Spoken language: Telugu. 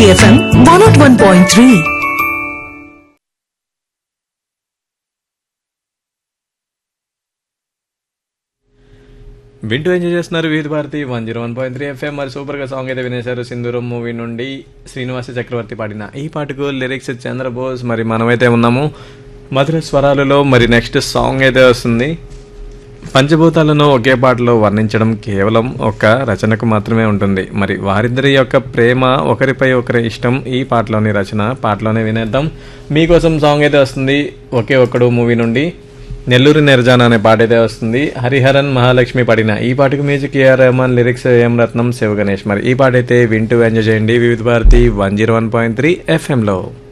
Bharati FM one naught one point three వింటూ ఎంజాయ్ చేస్తున్నారు వీధి Bharati one zero one point three FM మరి సూపర్ గా సాంగ్ అయితే వినేశారు సింధూరం మూవీ నుండి శ్రీనివాస చక్రవర్తి పాడిన ఈ పాటకు లిరిక్స్ చంద్రబోస్ మరి మనమైతే ఉన్నాము మధుర స్వరాలలో మరి నెక్స్ట్ సాంగ్ అయితే వస్తుంది పంచభూతాలను ఒకే పాటలో వర్ణించడం కేవలం ఒక రచనకు మాత్రమే ఉంటుంది మరి వారిద్దరి యొక్క ప్రేమ ఒకరిపై ఒకరి ఇష్టం ఈ పాటలోని రచన పాటలోనే వినేద్దాం మీకోసం సాంగ్ అయితే వస్తుంది ఒకే ఒక్కడు మూవీ నుండి నెల్లూరు నిర్జాన అనే పాట అయితే వస్తుంది హరిహరన్ మహాలక్ష్మి పాడిన ఈ పాటకు మ్యూజిక్ ఏఆర్ రెహమాన్ లిరిక్స్ ఏం రత్నం శివ గణేష్ మరి ఈ పాట అయితే వింటూ ఎంజాయ్ చేయండి Vividh Bharati one zero one point three ఎఫ్ఎంలో